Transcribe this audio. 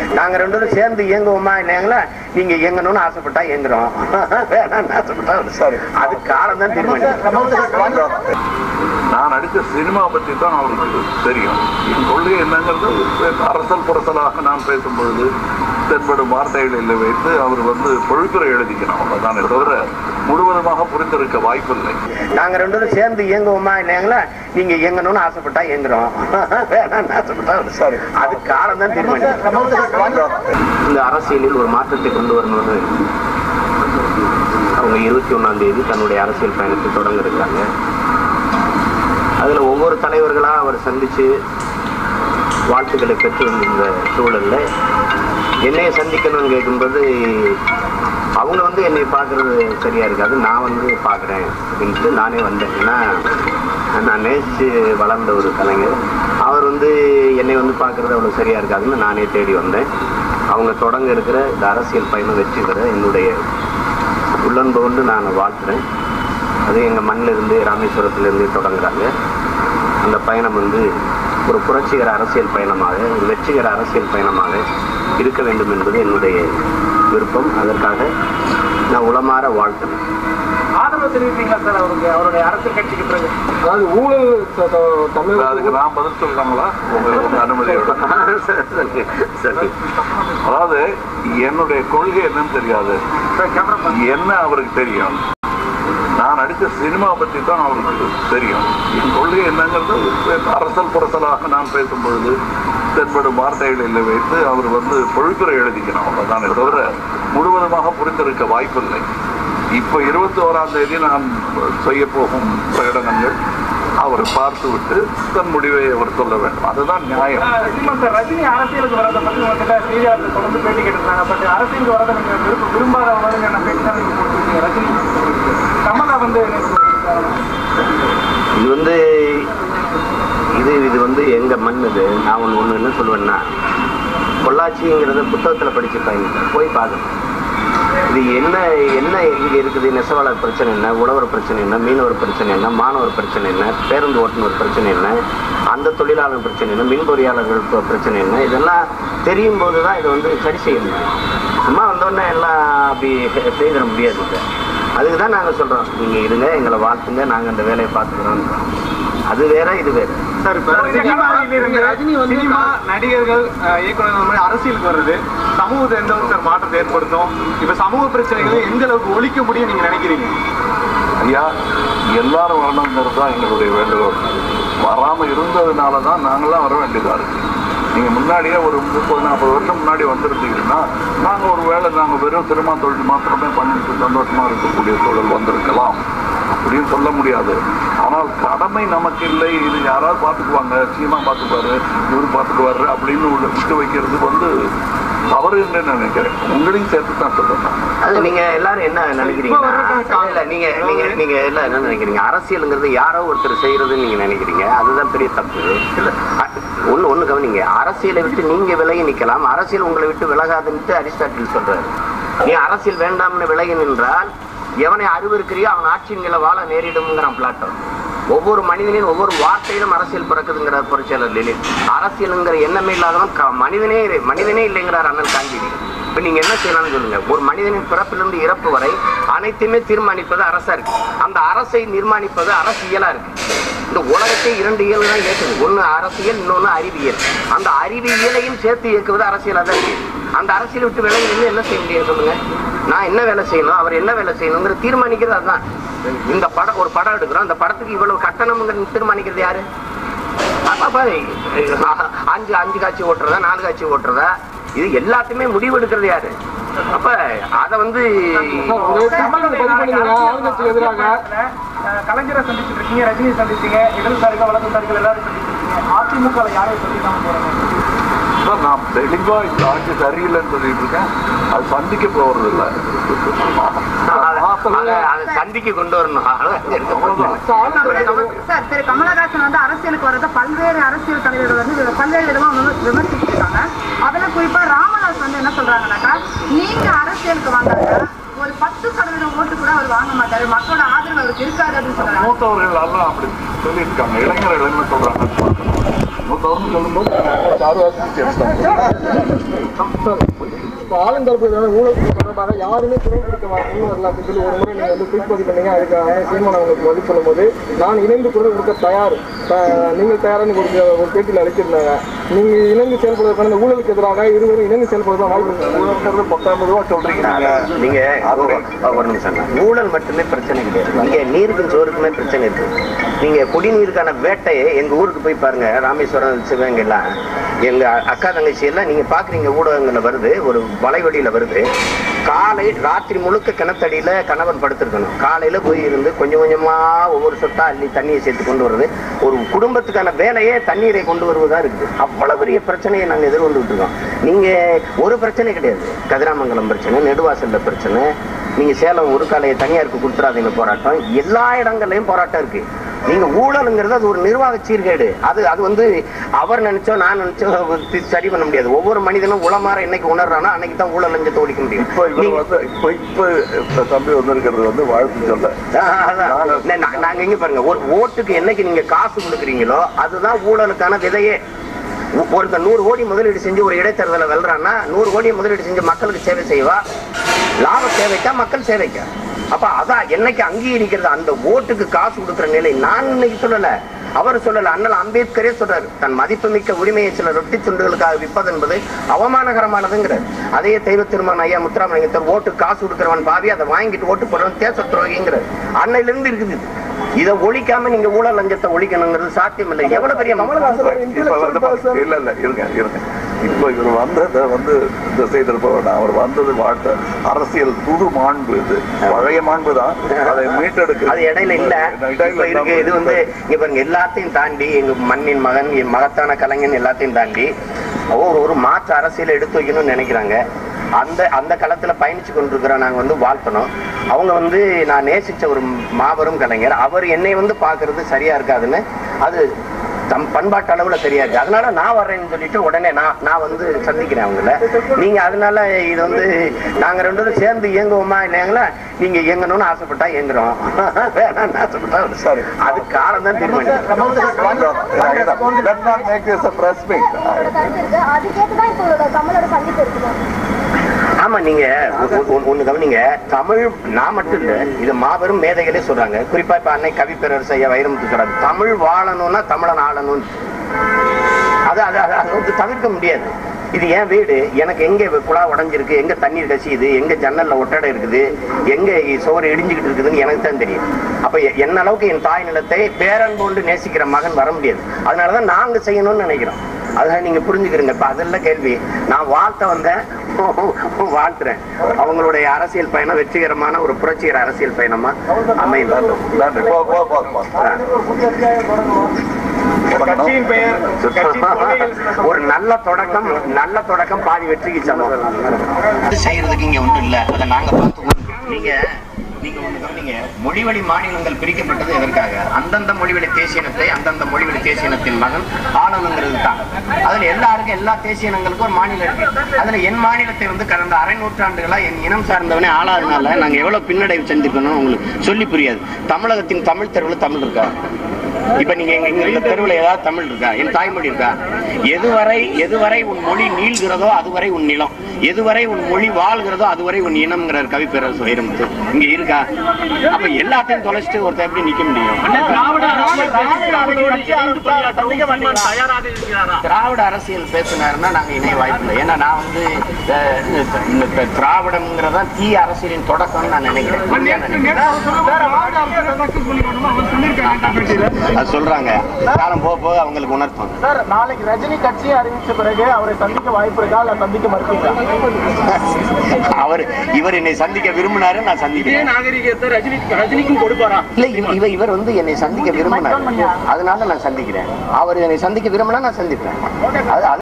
நாங்க ரெண்டு பேரும் சேர்ந்து இயங்குவோமா இல்லைங்களா நீங்க இயங்கணும்னு ஆசைப்பட்டா இயங்குறோம் வேணாம்னு ஆசைப்பட்டா சரி அது காலம் தான் தீர்மானிக்கும் நான் நடித்த சினிமா பற்றி தான் அவருக்கு தெரியும் என் கொள்கை என்னங்கிறது அரசல் புரசலாக நான் பேசும் பொழுது தென்படும் வார்த்தைகளில் வைத்து அவர் வந்து பொழுப்புரை எழுதிக்கணும் அவ்வளவுதானே தவிர முழுவதுமாக புரிந்திருக்க வாய்ப்பில்லை நாங்க ரெண்டு பேரும் சேர்ந்து இயங்குவோமா இல்லைங்களா நீங்க இயங்கணும்னு ஆசைப்பட்டா இயங்குறோம் வேணாம்னு ஆசைப்பட்டா சரி அது காலம் தான் தீர்மானிக்கும் இந்த அரசியலில் ஒரு மாற்றத்தை கொண்டு வரணும்னு அவங்க இருபத்தி ஒன்றாம் தேதி தன்னுடைய அரசியல் பயணத்தை தொடங்க இருக்காங்க அதில் ஒவ்வொரு தலைவர்களாக அவர் சந்தித்து வாழ்த்துக்களை பெற்று வந்திருந்த சூழலில் என்னைய சந்திக்கணும்னு கேட்கும்போது அவங்க வந்து என்னை பார்க்குறது சரியாக இருக்காது நான் வந்து பார்க்குறேன் அப்படின்ட்டு நானே வந்தேன் ஏன்னா நான் நேசித்து வளர்ந்த ஒரு கலைஞர் அவர் வந்து என்னை வந்து பார்க்குறது அவ்வளோ சரியாக இருக்காதுன்னு நானே தேடி வந்தேன் அவங்க தொடங்க இருக்கிற இந்த அரசியல் பயணம் வெற்றி பெற என்னுடைய உள்ளன்பு கொண்டு நான் வாழ்த்துறேன் அது எங்கள் மண்ணிலிருந்து ராமேஸ்வரத்திலிருந்து தொடங்குறாங்க அந்த பயணம் வந்து ஒரு புரட்சிகர அரசியல் பயணமாக ஒரு வெற்றிகர அரசியல் பயணமாக இருக்க வேண்டும் என்பது என்னுடைய விருப்பம் அதற்காக நான் உளமாற வாழ்த்துறேன் ஆதரவு தெரிவிப்பீங்களா சார் அவருக்கு அவருடைய அரசியல் கட்சிக்கு பிறகு அதாவது ஊழல் த- த- தமிழக அதுக்கு நான் பதில் சொல்றாங்களா உங்க அனுமதியோட சரி, சரி. அதாவது என்னுடைய கொள்கை என்னன்னு தெரியாது என்ன அவருக்கு தெரியும் நான் நடித்த சினிமா பற்றி தான் அவருக்கு தெரியும் என் கொள்கை என்னங்கிறது அரசல் புரசலாக நான் பேசும் பொழுது தென்படும் வார்த்தைகளில் வைத்து அவர் வந்து பொழுப்புரை எழுதிக்கணும் அவ்வளவுதானே தவிர முழுவதுமாக புரிந்திருக்க வாய்ப்பில்லை இப்போ இருபத்தி ஓராம் தேதி நான் செய்ய போகும் பிரகடனங்கள் அவர் பார்த்துவிட்டு தன் முடிவை அவர் சொல்ல வேண்டும் அதுதான் நியாயம் சீமான் சார் ரஜினி அரசியலுக்கு வரதை பத்தி உங்ககிட்ட செய்தியாளர்கள் தொடர்ந்து பேட்டி கேட்டிருந்தாங்க பட் அரசியலுக்கு வரதை நீங்க விரும்ப விரும்பாதவங்க என்ன பேட்டி தான் நீங்க போட்டிருக்கீங்க ரஜினி கமலா வந்து என்ன சொல்லியிருக்காங்க? இது வந்து இது இது வந்து எங்க மண் இது நான் ஒன்று ஒன்று என்ன சொல்லுவேன்னா பொள்ளாச்சிங்கிறத புத்தகத்தில் படிச்சிருக்காங்க போய் பார்க்கணும் இது என்ன என்ன இங்கே இருக்குது நெசவாளர் பிரச்சனை என்ன உழவர் பிரச்சனை என்ன மீனவர் பிரச்சனை என்ன மாணவர் பிரச்சனை என்ன பேருந்து ஓட்டுநர் பிரச்சனை என்ன அந்த தொழிலாளர் பிரச்சனை என்ன மின் பொறியாளர்கள் ப- பிரச்சனை என்ன இதெல்லாம் தெரியும் போது தான் இதை வந்து சரி செய்ய முடியும் சும்மா வந்தோடனே எல்லாம் அப்படி செ- செய்திட முடியாது இதை. அதுக்கு தான் நாங்கள் சொல்கிறோம் நீங்கள் இருங்க எங்களை வாழ்த்துங்க நாங்கள் அந்த வேலையை பார்த்துக்கிறோம் அது வேற இது வேற சார் இப்ப சினிமாவிலிருந்து ரஜினி வந்து சினிமா நடிகர்கள் அஹ், இயக்குனர்கள் மாதிரி அரசியலுக்கு வர்றது சமூகத்தை எந்த அளவுக்கு சார் மாற்றத்தை ஏற்படுத்தும் இப்ப சமூக பிரச்சனைகளை எந்த அளவுக்கு ஒழிக்க முடியும் நீங்க நினைக்கிறீங்க ஐயா எல்லாரும் வரணுங்கிறது தான் எங்களுடைய வேண்டுகோள் வராம இருந்ததுனால தான் நாங்களாம் வர வேண்டியதா இருக்கு நீங்க முன்னாடியே ஒரு முப்பது நாற்பது வருஷம் முன்னாடி வந்திருந்தீங்கன்னா நாங்க ஒரு வேளை நாங்க வெறும் சினிமா தொழில் மாத்திரமே பண்ணிட்டு சந்தோஷமா இருக்கக்கூடிய சூழல் வந்திருக்கலாம் அப்படின்னு சொல்ல முடியாது ஆனால் கடமை நமக்கு இல்லை இது யாராவது பார்த்துக்குவாங்க சீமா பார்த்துக்குவாரு இவர் பார்த்துக்குவாரு அப்படின்னு உள்ள விட்டு வைக்கிறது வந்து தவறு என்று நினைக்கிறேன் உங்களையும் சேர்த்து தான் சொல்றேன் அது நீங்க எல்லாரும் என்ன நினைக்கிறீங்கன்னா இல்ல நீங்க நீங்க நீங்க எல்லாம் என்ன நினைக்கிறீங்க அரசியலுங்கிறது யாரோ ஒருத்தர் செய்யறதுன்னு நீங்க நினைக்கிறீங்க அதுதான் பெரிய தப்பு இல்ல அ- ஒண்ணு ஒண்ணு கவனிங்க அரசியலை விட்டு நீங்க விலகி நிக்கலாம் அரசியல் உங்களை விட்டு விலகாதுன்ட்டு அரிஸ்டாட்டில் சொல்றாரு நீ அரசியல் வேண்டாம்னு விலகி நின்றால் எவனை அறிவு இருக்கிறியோ அவன் ஆட்சியின் நிலை வாழ நேரிடும்ங்கிறான் பிளாட்டோ ஒவ்வொரு மனிதனின் ஒவ்வொரு வார்த்தையிலும் அரசியல் பிறக்குதுங்கிற புரட்சியாளர் லெனின் அரசியலுங்கிற எண்ணமே இல்லாதவன் க- மனிதனே மனிதனே இல்லைங்கிறார் அண்ணன் காந்தியடி இப்ப நீங்க என்ன செய்யலாம்னு சொல்லுங்க ஒரு மனிதனின் பிறப்பிலிருந்து இறப்பு வரை அனைத்தையுமே தீர்மானிப்பது அரசா இருக்கு அந்த அரசை நிர்மாணிப்பது அரசியலா இருக்கு இந்த உலகத்தை இரண்டு இயல் தான் இயக்குது ஒண்ணு அரசியல் இன்னொன்னு அறிவியல் அந்த அறிவியலையும் சேர்த்து இயக்குவது அரசியலா தான் இருக்கு அந்த அரசியலை விட்டு விலகி நின்று என்ன செய்ய முடியும் சொல்லுங்க நான் என்ன வேலை செய்யணும் அவர் என்ன வேலை செய்யணுங்கிற தீர்மானிக்கிறது அதுதான் இந்த படம் ஒரு படம் எடுக்கிறோம் அந்த படத்துக்கு இவ்வளவு கட்டணம்ங்கிற தீர்மானிக்கிறது யாரு அப்ப அஞ்சு அஞ்சு காட்சி ஓட்டுறதா நாலு காட்சி ஓட்டுறதா இது எல்லாத்தையுமே முடிவெடுக்கிறது யாரு அப்ப அத வந்து ஒரு கமெண்ட் பதிவு பண்ணீங்க ஆளுங்கட்சிக்கு எதிராக அஹ், கலைஞரை சந்திச்சுட்டு இருக்கீங்க ரஜினி சந்திச்சீங்க இடதுசாரிகள் வலதுசாரிகள் எல்லாரும் சந்திச்சிருக்கீங்க அதிமுக யாரையும் சந்திக்காம போறாங்க சார், நான் தெளிவா இந்த ஆட்சி சரியில்லைன்னு சொல்லிட்டு இருக்கேன் அது சந்திக்க போறது இல்லை அத- அத- அதை சந்திக்கு கொண்டு வரணும் அதான் இருக்க போகுது. சார் திரு கமலஹாசன் வந்து அரசியலுக்கு வரத பல்வேறு அரசியல் தலைவர்கள் வந்து வி- பல்வேறு விதமா விம- விமர்சிச்சிருக்காங்க அதுல குறிப்பா ராமதாஸ் வந்து என்ன சொல்றாங்கன்னாக்கா நீங்க அரசியலுக்கு வந்தாங்க ஒரு பத்து சதவீதம் ஓட்டு கூட அவர் வாங்க மாட்டாரு மக்களோட ஆதரவு அவருக்கு இருக்காது அப்படின்னு சொல்றாங்க மூத்தவர்கள் எல்லாம் அப்படி சொல்லியிருக்காங்க இளைஞர்கள் என்ன சொல்றாங்க மூத்தவர்கள் சொல்லும்போது யாரும் சார் இப்போ ஆளுந்தரப்பு எதிரான ஊழல் தொடர்பாக யாருமே குரல் கொடுக்க வ- முன் வரல அப்படின்னு சொல்லி ஒரு முறை நீங்கள் வந்து ட்வீட் பதிவு பண்ணீங்க அதுக்காக சீமான் அவங்களுக்கு பதில் சொல்லும்போது நான் இணைந்து குரல் கொடுக்க தயார் த- நீங்கள் தயாரான ஒரு ஒரு பேட்டியில் அளிச்சிருந்தாங்க நீங்கள் இணைந்து செயல்படுவதற்கான இந்த ஊழலுக்கு எதிராக இருவரும் இணைந்து செயல்படுவதா வாய்ப்பு இருக்கு. ஊழல்ங்கிறது பத்தாயிரம் ரூபா சொல்றீங்க நீங்க நீங்க ஒரு- ஒரு நிமிஷம் தான். ஊழல் மட்டுமே பிரச்சனை கிடையாது இங்க நீருக்கும் சோறுக்குமே பிரச்சனை இருக்கு நீங்க குடிநீருக்கான வேட்டையை எங்க ஊருக்கு போய் பாருங்க ராமேஸ்வரம் சிவகங்கை எல்லாம் எங்க அக்கா தங்கச்சி எல்லாம் நீங்க பாக்குறீங்க ஊடகங்கள்ல வருது ஒரு வலைவழியில வருது காலை ராத்திரி முழுக்க கிணத்தடியில கணவன் படுத்திருக்கணும் காலையில போய் இருந்து கொஞ்சம் கொஞ்சமா ஒவ்வொரு சொட்டா அள்ளி தண்ணியை சேர்த்து கொண்டு வருது ஒரு குடும்பத்துக்கான வேலையே தண்ணீரை கொண்டு வருவதா இருக்குது அவ்வளவு பெரிய பிரச்சனையை நாங்க எதிர்கொண்டுட்டு இருக்கோம் நீங்க ஒரு பிரச்சனை கிடையாது கதிராமங்கலம் பிரச்சனை நெடுவாசல்ல பிரச்சனை நீங்க சேலம் உருக்காலையை தனியாருக்கு கொடுத்துறாதீங்க போராட்டம் எல்லா இடங்கள்லயும் போராட்டம் இருக்கு நீங்க ஊழலுங்கிறது அது ஒரு நிர்வாக சீர்கேடு அது அது வந்து அவர் நினைச்சோ நான் நினைச்சோ தி- சரி பண்ண முடியாது ஒவ்வொரு மனிதனும் உளமாற என்னைக்கு உணர்றானோ அன்னைக்கு தான் ஊழல் லஞ்சத்தை ஒழிக்க முடியும் இப்போ இவர் நீங்க- வந்து இப்போ இப்போ இப்ப தம்பி வந்திருக்கிறது வந்து வாழ்த்து சொல்ல ஆஹ் அதான். நா- நா- நாங்க இங்க பாருங்க ஒரு ஓட்டுக்கு என்னைக்கு நீங்க காசு கொடுக்குறீங்களோ அதுதான் ஊழலுக்கான விதையே ஒ- ஒருத்தன் நூறு கோடி முதலீடு செஞ்சு ஒரு இடைத்தேர்தலை வெல்றான்னா நூறு கோடி முதலீடு செஞ்சு மக்களுக்கு சேவை செய்வா லாப சேவைக்கா மக்கள் சேவைக்கா அப்ப அதான் என்னைக்கு அங்கீகரிக்கிறது அந்த ஓட்டுக்கு காசு கொடுக்குற நிலை நான் இன்னைக்கு சொல்லல அவர் சொல்லல அண்ணல் அம்பேத்கரே சொல்றாரு தன் மதிப்புமிக்க உரிமையை சில ரொட்டி துண்டுகளுக்காக விற்பது என்பது அவமானகரமானதுங்கிறார் அதே தெய்வ திருமணம் ஐயா முத்துராமலிங்கத்தர் ஓட்டு காசு கொடுக்கிறவன் பாவி அதை வாங்கிட்டு ஓட்டு போடுறவன் தேச துரோகிங்கிறார் அன்னையில இருந்து இருக்குது இது. இதை ஒழிக்காம நீங்க ஊழல் லஞ்சத்தை ஒழிக்கணுங்கிறது சாத்தியம் இல்லை எவ்வளவு பெரிய இப்ப வந்து இல்ல இல்ல இருங்க இருங்க இப்போ இவர் வந்ததை வந்து இந்த செய்திருப்ப வேண்டாம் அவர் வந்தது வாழ்த்த அரசியல் புது மாண்பு இது பழைய மாண்பு தான் அதை மீட்டெடுக்க அது இடையில இல்ல இப்ப இருக்கு இது வந்து இங்க பாருங்க எல்லாத்தையும் தாண்டி எங்க மண்ணின் மகன் என் மகத்தான கலைஞன் எல்லாத்தையும் தாண்டி ஒரு ஒரு மாற்று அரசியலை எடுத்து வைக்கணும்னு நினைக்கிறாங்க அந்த அந்த களத்துல பயணிச்சு கொண்டிருக்கிற நாங்க வந்து வாழ்த்தணும் அவங்க வந்து நான் நேசிச்ச ஒரு மாபெரும் கலைஞர் அவர் என்னை வந்து பாக்குறது சரியா இருக்காதுன்னு அது தம் பண்பாட்டு அளவுல சரியா இருக்கு அதனால நான் வர்றேன்னு சொல்லிட்டு உடனே நான் நான் வந்து சந்திக்கிறேன் அவங்கள நீங்க அதனால இது வந்து நாங்க ரெண்டு பேரும் சேர்ந்து இயங்குவோமா இல்லைங்களா நீங்க இயங்கணும்னு ஆசைப்பட்டா இயங்குறோம் வேணாம்னு ஆசைப்பட்டா சரி அது காலம் தான் தீர்மானிக்கும் Let's not make this a press meet. உங்களோட கருத்து இருக்கு அதுக்கேற்றுதான் இப்போ உங்களோட கமலோட சந்திப்பு இருக்குது ஆமா நீங்க ஒ- ஒ- ஒ- ஒண்ணு கவனிங்க தமிழ் நான் மட்டும் இல்ல இது மாபெரும் மேதைகளே சொல்றாங்க குறிப்பா இப்ப அன்னை கவி பேரரசு ஐயா வைரமுத்து சொல்றாங்க தமிழ் வாழணும்னா தமிழன் ஆளணும் அது அது அது- அது வந்து தவிர்க்க முடியாது இது என் வீடு எனக்கு எங்க குழா உடைஞ்சிருக்கு எங்க தண்ணீர் கசியுது எங்க ஜன்னல்ல ஒட்டடை இருக்குது எங்க சோறு இடிஞ்சுக்கிட்டு இருக்குதுன்னு எனக்கு தான் தெரியும் அப்ப எ- என்ன அளவுக்கு என் தாய் நிலத்தை பேரன்பு கொண்டு நேசிக்கிற மகன் வர முடியாது அதனாலதான் நாங்க செய்யணும்னு நினைக்கிறோம் அதான் நீங்க புரிஞ்சுக்கிறீங்க இப்ப அதெல்லாம் கேள்வி நான் வாழ்த்த வந்தேன் வாழ்த்துறேன் அவங்களுடைய அரசியல் பயணம் வெற்றிகரமான ஒரு புரட்சிகர அரசியல் பயணமா அமையும் நன்றி போ போ போ போ கட்சியின் பெயர் கட்சி கொள்கைகள் ஒரு நல்ல தொடக்கம் நல்ல தொடக்கம் பாதி வெற்றிக்கு சமம் செய்யறதுக்கு இங்க ஒண்ணும் இல்ல அதை நாங்க பார்த்துக்கோம் நீங்க நீங்க ஒண்ணு கவனிங்க மொழிவழி மாநிலங்கள் பிரிக்கப்பட்டது எதற்காக அந்தந்த மொழிவழி தேசியனத்தை அந்தந்த மொழிவழி தேசியனத்தின் மகன் ஆளணுங்கிறது தான் அதுல எல்லாருக்கும் எல்லா தேசியனங்களுக்கும் ஒரு மாநிலம் இருக்கு அதுல என் மாநிலத்தை வந்து கடந்த அரை நூற்றாண்டுகளா என் இனம் சார்ந்தவனே ஆளாதனால நாங்க எவ்வளவு பின்னடைவு செஞ்சிருக்கணும் உங்களுக்கு சொல்லி புரியாது தமிழகத்தின் தமிழ் தெருவில் தமிழ் இருக்கா இப்ப நீங்க எங்க எங்க இந்த தெருவுல ஏதாவது தமிழ் இருக்கா என் தாய்மொழி இருக்கா எதுவரை எதுவரை உன் மொழி நீள்கிறதோ அதுவரை உன் நிலம் எதுவரை உன் மொழி வாழ்கிறதோ அதுவரை உன் இனம்ங்கிறார் கவி பேரரசு வைரமுத்து இங்க இருக்கா அப்ப எல்லாத்தையும் தொலைச்சிட்டு ஒருத்தர் எப்படி நிக்க முடியும் திராவிட அரசியல் பேசினாருன்னா நாங்க இணைய வாய்ப்பு இல்லை ஏன்னா நான் வந்து அஹ், இந்த- இந்த திராவிடம்ங்கிறதா தீ அரசியலின் தொடக்கம்னு நான் நினைக்கிறேன் உண்மையா நினைக்கிறேன் அது சொல்றாங்க காலம் போக போக அவங்களுக்கு உணர்த்தும் சார் நாளைக்கு ரஜினி கட்சியை அறிவிச்ச பிறகு அவரை சந்திக்க வாய்ப்பு இருக்கா இல்ல சந்திக்க மறுப்பீங்களா அவர் இவர் என்னை சந்திக்க விரும்பினாரு நான் சந்திக்கிறேன் நாகரிகத்தை ரஜினி ரஜினிக்கும் கொடுப்பாரா இல்ல இவ- இவர் இவர் வந்து என்னை சந்திக்க விரும்பினார் அதனால நான் சந்திக்கிறேன் அவர் என்னை சந்திக்க விரும்பினா நான் சந்திப்பேன் அது அது